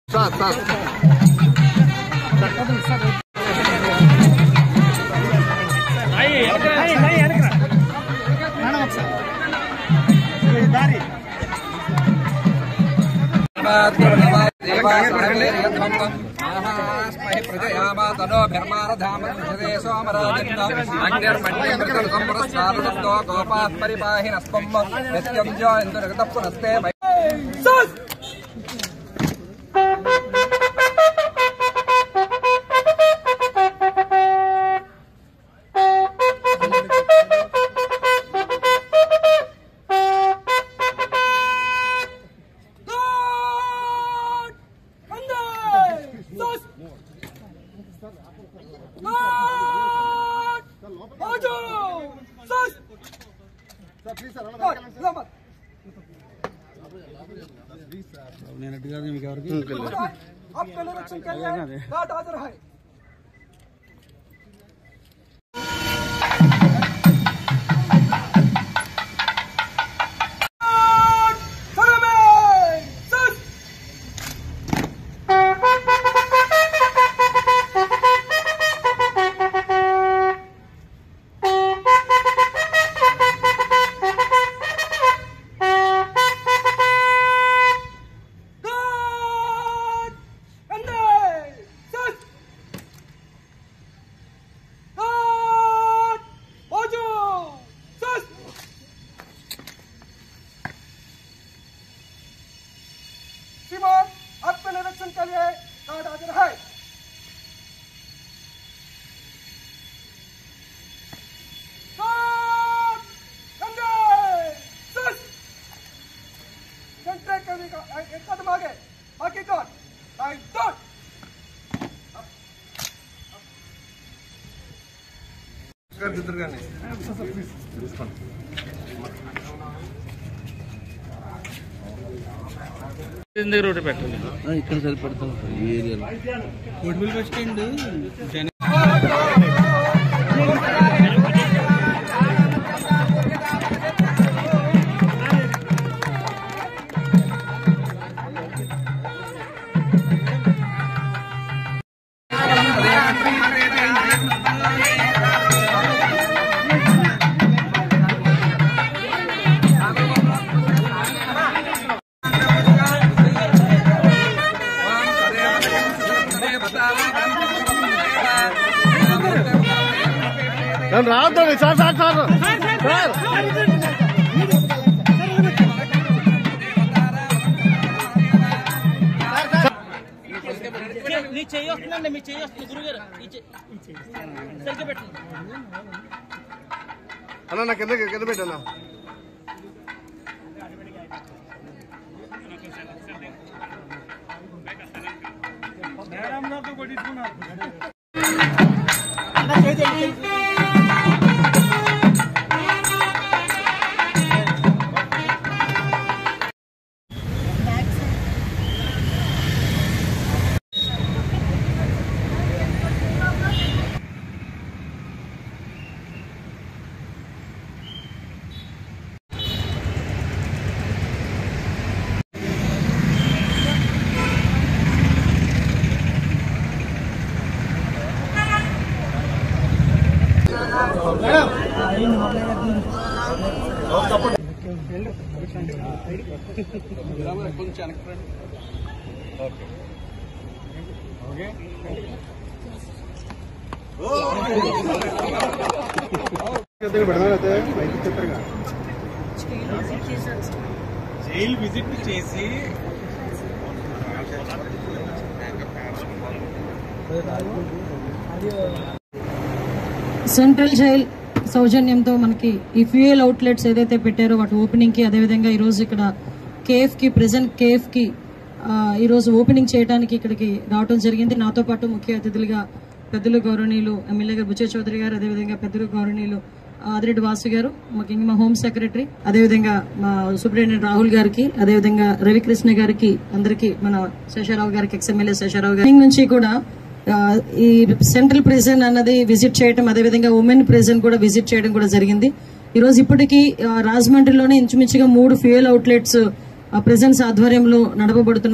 Sir sir आपका निरीक्षण करिए गार्ड हाजिर है God! And then, sus! God! Ojo! Sus! श्रीमान आपके निरीक्षण के लिए कार्ड हाजिर है God! And then, sus! Contract करने का एक कदम आगे आगे कौन टाइम डन ఇక్కడ సరిపడతాం ఈ ఏరియాలో రావద్దండి సార్ సార్ సార్ సార్ మీ చెయ్యి వస్తుందండి మీ చెయ్యి వస్తుంది గురుగారు ఈ చెయ్యి సరిగ్గా పెట్టండి అన్న నా కింద కింద పెట్టన్నా జైలు విజిట్ చేసి సెంట్రల్ జైల్ సౌజన్యంతో మనకి ఈ ఫ్యూయల్ అవుట్లెట్స్ ఏదైతే పెట్టారో వాటి ఓపెనింగ్ కి అదేవిధంగా ఈ రోజు ఇక్కడ కేఎఫ్ కి ప్రెసెంట్ కేఎఫ్ కి ఆ, ఈ రోజు ఓపెనింగ్ చేయడానికి ఇక్కడికి రావడం జరిగింది నాతో పాటు ముఖ్య అతిథులుగా పెద్దలు గౌరవనీయులు ఎమ్మెల్యే గారు బుచ్చే చౌదరి గారు అదేవిధంగా పెద్దలు గౌరవనీయులు ఆదిరెడ్డి వాసు గారు ముఖ్యంగా మా హోమ్ సెక్రటరీ అదేవిధంగా మా సూపరింటెండెంట్ రాహుల్ గారికి అదేవిధంగా రవికృష్ణ గారికి అందరికీ మన శేషారావు గారికి ఎక్స్ఎమ్మెల్యే శేషారావు గారి నుంచి కూడా ఆ, ఈ సెంట్రల్ ప్రిజన్ అన్నది విజిట్ చేయడం అదేవిధంగా ఉమెన్ ప్రిజన్ కూడా విజిట్ చేయడం కూడా జరిగింది ఈ రోజు ఇప్పటికీ ఆ, రాజమండ్రిలోనే ఇంచుమించుగా మూడు ఫ్యూయల్ అవుట్లెట్స్ ప్రెజెన్స్ ఆధ్వర్యంలో నడపబడుతున్నాయి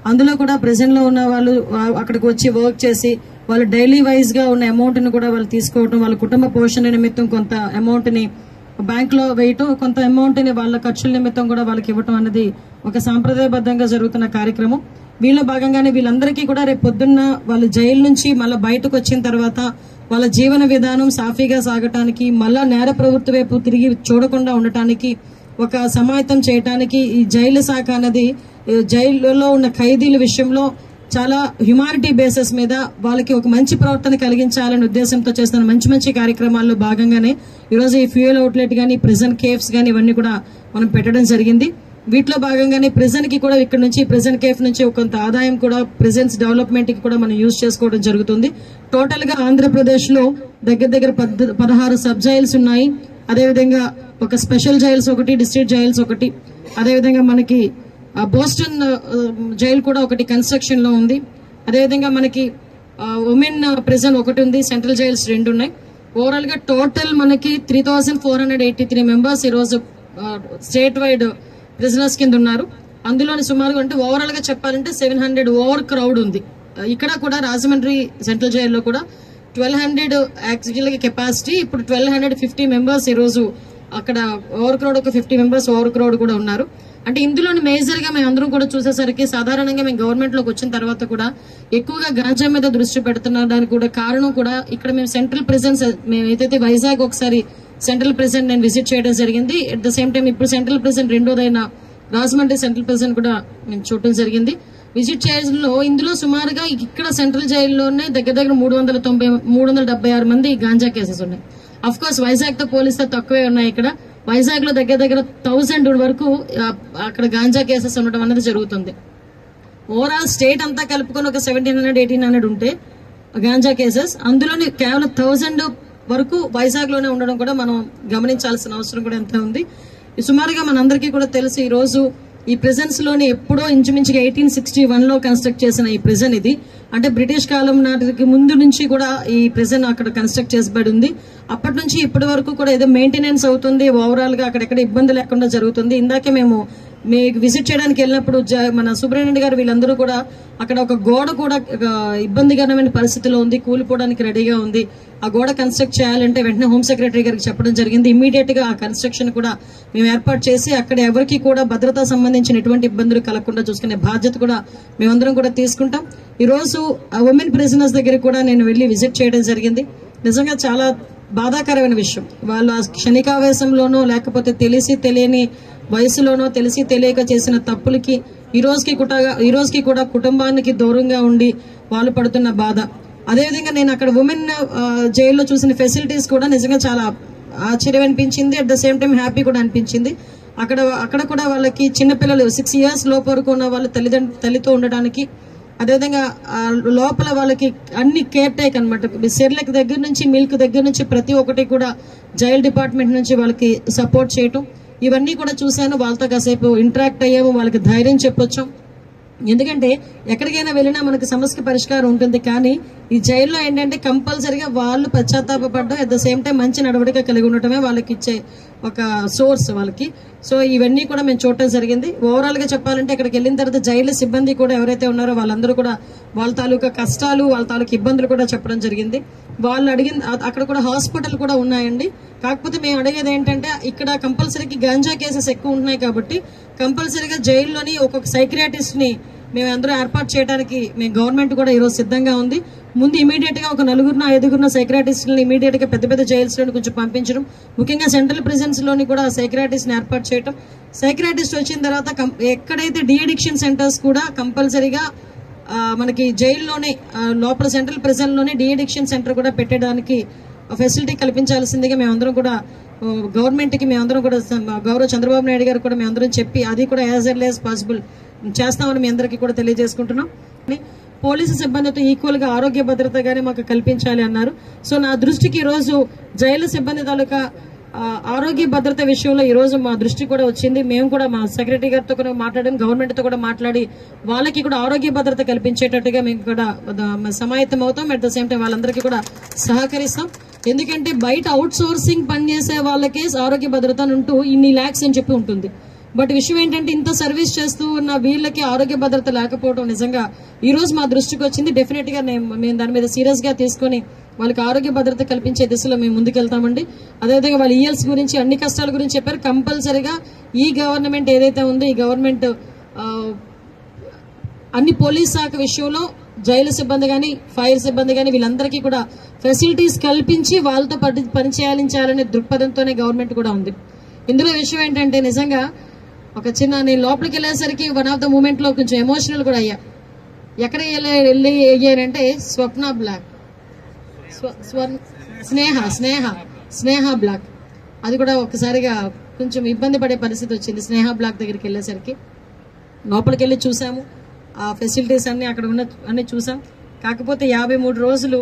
అందులో కూడా ప్రెసెంట్ లో ఉన్న వాళ్ళు ఆ- అక్కడికి వచ్చి వర్క్ చేసి వాళ్ళు డైలీ వైజ్ గా ఉన్న అమౌంట్ ని కూడా వాళ్ళు తీసుకోవటం వాళ్ళ కుటుంబ పోషణ నిమిత్తం కొంత అమౌంట్ ని బ్యాంక్ లో వేయటం కొంత అమౌంట్ ని వాళ్ళ ఖర్చుల నిమిత్తం కూడా వాళ్ళకి ఇవ్వటం అనేది ఒక సాంప్రదాయబద్ధంగా జరుగుతున్న కార్యక్రమం వీళ్ళ భాగంగానే వీళ్ళందరికీ కూడా రేపు పొద్దున్న వాళ్ళు జైలు నుంచి మళ్ళీ బయటకు వచ్చిన తర్వాత వాళ్ళ జీవన విధానం సాఫీగా సాగటానికి మళ్ళా నేర ప్రవృత్తి వైపు తిరిగి చూడకుండా ఉండటానికి ఒక సమాయత్తం చేయటానికి ఈ జైలు శాఖ అనేది ఈ జైలులో ఉన్న ఖైదీల విషయంలో చాలా హ్యుమానిటీ బేసిస్ మీద వాళ్ళకి ఒక మంచి ప్రవర్తన కలిగించాలనే ఉద్దేశంతో చేస్తున్న మంచి మంచి కార్యక్రమాల్లో భాగంగానే ఈరోజు ఈ ఫ్యూయల్ అవుట్లెట్ గానీ ప్రిజన్ కేఫ్స్ గానీ ఇవన్నీ కూడా మనం పెట్టడం జరిగింది వీటిలో భాగంగానే ప్రిజన్ కి కూడా ఇక్కడ నుంచి ప్రిజన్ కేఫ్ నుంచి ఒక కొంత ఆదాయం కూడా ప్రిజన్స్ డెవలప్మెంట్ కి కూడా మనం యూజ్ చేసుకోవడం జరుగుతుంది టోటల్ గా ఆంధ్రప్రదేశ్ లో దగ్గర దగ్గర పద్- పదహారు సబ్ జైల్స్ ఉన్నాయి అదేవిధంగా ఒక స్పెషల్ జైల్స్ ఒకటి డిస్ట్రిక్ట్ జైల్స్ ఒకటి అదేవిధంగా మనకి ఆ, బోస్టన్ ఆ, జైలు కూడా ఒకటి కన్స్ట్రక్షన్ లో ఉంది అదేవిధంగా మనకి ఉమెన్ ప్రిజన్ ఒకటి ఉంది సెంట్రల్ జైల్స్ రెండు ఉన్నాయి ఓవరాల్ గా టోటల్ మనకి three thousand four hundred eighty three members ఈరోజు స్టేట్ వైడ్ ప్రిజనర్స్ కింద ఉన్నారు అందులోని సుమారుగా అంటే ఓవరాల్ గా చెప్పాలంటే సెవెన్ హండ్రెడ్ ఓవర్ క్రౌడ్ ఉంది ఆ, ఇక్కడ కూడా రాజమండ్రి సెంట్రల్ జైల్లో కూడా ట్వెల్వ్ హండ్రెడ్ యాక్చువల్గా కెపాసిటీ ఇప్పుడు ట్వెల్వ్ హండ్రెడ్ ఫిఫ్టీ మెంబర్స్ ఈరోజు అక్కడ ఓవర్ క్రౌడ్ ఒక ఫిఫ్టీ మెంబర్స్ ఓవర్ క్రౌడ్ కూడా ఉన్నారు అంటే ఇందులో మేజర్ గా మేము అందరం కూడా చూసేసరికి సాధారణంగా మేము గవర్నమెంట్ లోకి వచ్చిన తర్వాత కూడా ఎక్కువగా గాంజా మీద దృష్టి పెడుతున్న దానికి కూడా కారణం కూడా ఇక్కడ మేము సెంట్రల్ ప్రెసెన్స్ మేము ఏదైతే వైజాగ్ ఒకసారి సెంట్రల్ ప్రెసెంట్ నేను విజిట్ చేయడం జరిగింది అట్ ద సేమ్ టైం ఇప్పుడు సెంట్రల్ ప్రెసెంట్ రెండోదైన రాజమండ్రి సెంట్రల్ ప్రెసెంట్ కూడా మేము చూడటం జరిగింది విజిట్ చేయడంలో ఇందులో సుమారుగా ఇక్కడ సెంట్రల్ జైల్లోనే దగ్గర దగ్గర మూడు వందల తొంభై మూడు వందల డెబ్బై ఆరు మంది గాంజా కేసెస్ ఉన్నాయి అఫ్ కోర్స్ వైజాగ్ తో పోలిస్తే తక్కువే ఉన్నాయి ఇక్కడ వైజాగ్ లో దగ్గర దగ్గర థౌసండ్ వరకు ఆ, అక్కడ గాంజా కేసెస్ ఉండడం అనేది జరుగుతుంది ఓవరాల్ స్టేట్ అంతా కలుపుకొని ఒక సెవెంటీన్ హండ్రెడ్ ఎయిటీన్ హండ్రెడ్ ఉంటే గాంజా కేసెస్ అందులోని కేవలం థౌజండ్ వరకు వైజాగ్ లోనే ఉండడం కూడా మనం గమనించాల్సిన అవసరం కూడా ఎంత ఉంది ఈ సుమారుగా మనందరికీ కూడా తెలుసు ఈ రోజు ఈ ప్రిజన్స్ లోని ఎప్పుడో ఇంచుమించుగా ఎయిటీన్ సిక్స్టీ వన్ లో కన్స్ట్రక్ట్ చేసిన ఈ ప్రిజన్ ఇది అంటే బ్రిటిష్ కాలం నాటికి ముందు నుంచి కూడా ఈ ప్రిజన్ అక్కడ కన్స్ట్రక్ట్ చేసబడి ఉంది అప్పటి నుంచి ఇప్పటి వరకు కూడా ఏదో మెయింటెనెన్స్ అవుతుంది ఓవరాల్ గా అక్కడెక్కడ ఇబ్బంది లేకుండా జరుగుతుంది ఇందాకే మేము మీకు విజిట్ చేయడానికి వెళ్ళినప్పుడు జ- మన సుబ్రహ్మణ్య గారు వీళ్ళందరూ కూడా అక్కడ ఒక గోడ కూడా ఒక ఇబ్బందికరమైన పరిస్థితిలో ఉంది కూలిపోవడానికి రెడీగా ఉంది ఆ గోడ కన్స్ట్రక్ట్ చేయాలంటే వెంటనే హోమ్ సెక్రటరీ గారికి చెప్పడం జరిగింది ఇమీడియట్ గా ఆ కన్స్ట్రక్షన్ కూడా మేము ఏర్పాటు చేసి అక్కడ ఎవరికి కూడా భద్రతా సంబంధించిన ఎటువంటి ఇబ్బందులు కలగకుండా చూసుకునే బాధ్యత కూడా మేమందరం కూడా తీసుకుంటాం ఈ రోజు ఉమెన్ ప్రిజనర్స్ దగ్గర కూడా నేను వెళ్లి విజిట్ చేయడం జరిగింది నిజంగా చాలా బాధాకరమైన విషయం వాళ్ళు ఆ క్షణికావేశంలోనో లేకపోతే తెలిసి తెలియని వయసులోనో తెలిసి తెలియక చేసిన తప్పులకి ఈ రోజుకి కూడా ఈ రోజుకి కూడా కుటుంబానికి దూరంగా ఉండి వాళ్ళు పడుతున్న బాధ అదేవిధంగా నేను అక్కడ ఉమెన్ జైల్లో చూసిన ఫెసిలిటీస్ కూడా నిజంగా చాలా ఆశ్చర్యం అనిపించింది at the same time happy కూడా అనిపించింది అక్కడ అక్కడ కూడా వాళ్ళకి చిన్నపిల్లలు సిక్స్ ఇయర్స్ లోపు వరకు ఉన్న వాళ్ళ తల్లిదండ్రులు తల్లితో ఉండడానికి అదేవిధంగా ఆ లోపల వాళ్ళకి అన్ని కేర్ టేక్ అనమాట సెర్లక్ దగ్గర నుంచి మిల్క్ దగ్గర నుంచి ప్రతి ఒక్కటి కూడా జైల్ డిపార్ట్మెంట్ నుంచి వాళ్ళకి సపోర్ట్ చేయటం ఇవన్నీ కూడా చూశాను వాళ్ళతో కాసేపు ఇంటరాక్ట్ అయ్యాము వాళ్ళకి ధైర్యం చెప్పొచ్చాం ఎందుకంటే ఎక్కడికైనా వెళ్ళినా మనకి సమస్యకి పరిష్కారం ఉంటుంది కానీ ఈ జైల్లో ఏంటంటే కంపల్సరిగా వాళ్ళు పశ్చాత్తాపడడం అట్ ద సేమ్ టైం మంచి నడవడిక కలిగి ఉండటమే వాళ్ళకి ఇచ్చే ఒక సోర్స్ వాళ్ళకి సో ఇవన్నీ కూడా మేము చూడటం జరిగింది ఓవరాల్ గా చెప్పాలంటే ఇక్కడికి వెళ్ళిన తర్వాత జైలు సిబ్బంది కూడా ఎవరైతే ఉన్నారో వాళ్ళందరూ కూడా వాళ్ళ తాలూకా కష్టాలు వాళ్ళ తాలూకా ఇబ్బందులు కూడా చెప్పడం జరిగింది వాళ్ళు అడిగిన అ- అక్కడ కూడా హాస్పిటల్ కూడా ఉన్నాయండి కాకపోతే మేము అడిగేది ఏంటంటే ఇక్కడ కంపల్సరీకి గంజా కేసెస్ ఎక్కువ ఉంటున్నాయి కాబట్టి కంపల్సరీగా జైల్లోని ఒక్కొక్క సైక్రియాటిస్ట్ ని మేము అందరూ ఏర్పాటు చేయడానికి మేము గవర్నమెంట్ కూడా ఈరోజు సిద్ధంగా ఉంది ముందు ఇమీడియట్ గా ఒక నలుగురిన ఐదుగురిన సైక్రాటిస్టులను ఇమీడియట్ గా పెద్ద పెద్ద జైల్స్ లోని కొంచెం పంపించడం ముఖ్యంగా సెంట్రల్ ప్రిజన్స్ లోని కూడా సైక్రాటిస్ట్ ని ఏర్పాటు చేయడం సైక్రాటిస్ట్ వచ్చిన తర్వాత కం- ఎక్కడైతే డిఅడిక్షన్ సెంటర్స్ కూడా కంపల్సరీగా ఆ, మనకి జైల్లోనే ఆ, లోపల సెంట్రల్ ప్రిజన్ లోనే డిఅడిక్షన్ సెంటర్ కూడా పెట్టడానికి ఫెసిలిటీ కల్పించాల్సిందిగా మేమందరం కూడా గవర్నమెంట్ కి మేమందరం కూడా స- గౌరవ చంద్రబాబు నాయుడు గారు కూడా మేమందరం చెప్పి అది కూడా యాజ్ ఎర్లీ యాజ్ పాసిబుల్ చేస్తామని మీ అందరికీ కూడా తెలియజేసుకుంటున్నాం పోలీసు సిబ్బందితో ఈక్వల్ గా ఆరోగ్య భద్రత గానే మాకు కల్పించాలి అన్నారు సో నా దృష్టికి ఈ రోజు జైలు సిబ్బంది తాలూకా ఆ, ఆరోగ్య భద్రత విషయంలో ఈ రోజు మా దృష్టి కూడా వచ్చింది మేము కూడా మా సెక్రటరీ గారితో కూడా మాట్లాడాం గవర్నమెంట్ తో కూడా మాట్లాడి వాళ్ళకి కూడా ఆరోగ్య భద్రత కల్పించేటట్టుగా మేము కూడా ద- సమాయత్తం అవుతాం అట్ ద సేమ్ టైం వాళ్ళందరికీ కూడా సహకరిస్తాం ఎందుకంటే బయట అవుట్ సోర్సింగ్ పనిచేసే వాళ్ళకే ఆరోగ్య భద్రత అని ఉంటూ ఇన్ని ల్యాక్స్ అని చెప్పి ఉంటుంది బట్ విషయం ఏంటంటే ఇంత సర్వీస్ చేస్తూ ఉన్న వీళ్ళకి ఆరోగ్య భద్రత లేకపోవడం నిజంగా ఈ రోజు మా దృష్టికి వచ్చింది డెఫినెట్ గా నేను- మేము దాని మీద సీరియస్ గా తీసుకొని వాళ్ళకి ఆరోగ్య భద్రత కల్పించే దిశలో మేము ముందుకెళ్తామండి అదేవిధంగా వాళ్ళ ఈఎల్స్ గురించి అన్ని కష్టాల గురించి చెప్పారు కంపల్సరీగా ఈ గవర్నమెంట్ ఏదైతే ఉందో ఈ గవర్నమెంట్ ఆ, అన్ని పోలీస్ శాఖ విషయంలో జైలు సిబ్బంది కానీ ఫైర్ సిబ్బంది కానీ వీళ్ళందరికీ కూడా ఫెసిలిటీస్ కల్పించి వాళ్ళతో పని పనిచేయాలించాలనే దృక్పథంతోనే గవర్నమెంట్ కూడా ఉంది ఇందులో విషయం ఏంటంటే నిజంగా ఒక చిన్న నేను లోపలికి వెళ్ళేసరికి వన్ ఆఫ్ ద మూమెంట్ లో కొంచెం ఎమోషనల్ కూడా అయ్యా ఎక్కడికి వెళ్ళి వెళ్ళి అయ్యారంటే స్వప్న బ్లాక్ స్వ- స్వర్- స్నేహ స్నేహ స్నేహ బ్లాక్ అది కూడా ఒకసారిగా కొంచెం ఇబ్బంది పడే పరిస్థితి వచ్చింది స్నేహ బ్లాక్ దగ్గరికి వెళ్ళేసరికి లోపలికి వెళ్ళి చూసాము ఆ ఫెసిలిటీస్ అన్ని అక్కడ ఉన్న అన్ని చూసాం కాకపోతే యాభై మూడు రోజులు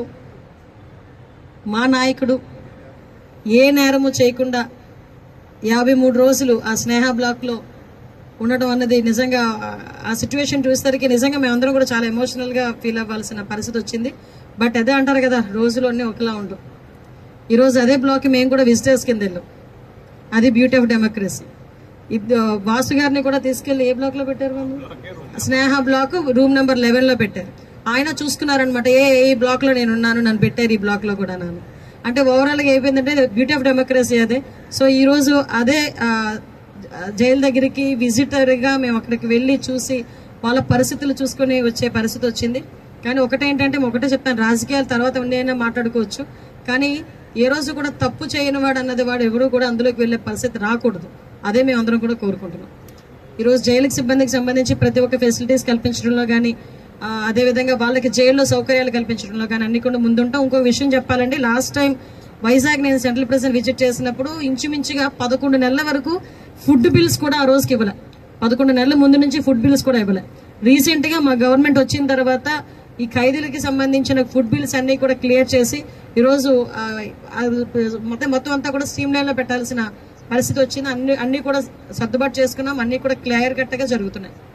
మా నాయకుడు ఏ నేరము చేయకుండా యాభై మూడు రోజులు ఆ స్నేహ బ్లాక్లో ఉండడం అన్నది నిజంగా ఆ సిచ్యువేషన్ చూసేసరికి నిజంగా మేమందరం కూడా చాలా ఎమోషనల్గా ఫీల్ అవ్వాల్సిన పరిస్థితి వచ్చింది బట్ అదే అంటారు కదా రోజులు అన్నీ ఒకలా ఉండవు ఈరోజు అదే బ్లాక్ మేము కూడా విజిటర్స్ కింద వెళ్ళాం అది బ్యూటీ ఆఫ్ డెమోక్రసీ ఇది వాసు గారిని కూడా తీసుకెళ్లి ఏ బ్లాక్ లో పెట్టారు వాళ్ళు Sneha block room number eleven లో పెట్టారు ఆయన చూసుకున్నారనమాట ఏ ఏ బ్లాక్ లో నేను ఉన్నాను నన్ను పెట్టారు ఈ బ్లాక్ లో కూడా నన్ను అంటే ఓవరాల్ గా అయిపోయిందంటే బ్యూటీ ఆఫ్ డెమోక్రసీ అదే సో ఈ రోజు అదే ఆ, జైలు దగ్గరికి విజిటర్ గా మేము అక్కడికి వెళ్ళి చూసి వాళ్ళ పరిస్థితులు చూసుకుని వచ్చే పరిస్థితి వచ్చింది కానీ ఒకటేంటంటే ఒకటే చెప్తాను రాజకీయాల తర్వాత ఉండేనా మాట్లాడుకోవచ్చు కానీ ఏ రోజు కూడా తప్పు చేయని వాడు అన్నది వాడు ఎవరు కూడా అందులోకి వెళ్ళే పరిస్థితి రాకూడదు అదే మేము అందరం కూడా కోరుకుంటున్నాం ఈ రోజు జైలుకి సిబ్బందికి సంబంధించి ప్రతి ఒక్క ఫెసిలిటీస్ కల్పించడంలో కానీ అదేవిధంగా వాళ్ళకి జైల్లో సౌకర్యాలు కల్పించడంలో కానీ అన్ని కూడా ముందుంటాం ఇంకో విషయం చెప్పాలంటే లాస్ట్ టైం వైజాగ్ నేను సెంట్రల్ ప్రెసిడెంట్ విజిట్ చేసినప్పుడు ఇంచుమించుగా పదకొండు నెలల వరకు ఫుడ్ బిల్స్ కూడా ఆ రోజుకి ఇవ్వలే పదకొండు నెలల ముందు నుంచి ఫుడ్ బిల్స్ కూడా ఇవ్వలే రీసెంట్ గా మా గవర్నమెంట్ వచ్చిన తర్వాత ఈ ఖైదీలకి సంబంధించిన ఫుడ్ బిల్స్ అన్ని కూడా క్లియర్ చేసి ఈరోజు ఆ, ఆ, మొత్తం మొత్తం అంతా కూడా స్ట్రీమ్ లైన్ లో పెట్టాల్సిన పరిస్థితి వచ్చింది అన్ని అన్ని కూడా సర్దుబాటు చేసుకున్నాం అన్ని కూడా క్లియర్ కట్ గా జరుగుతున్నాయి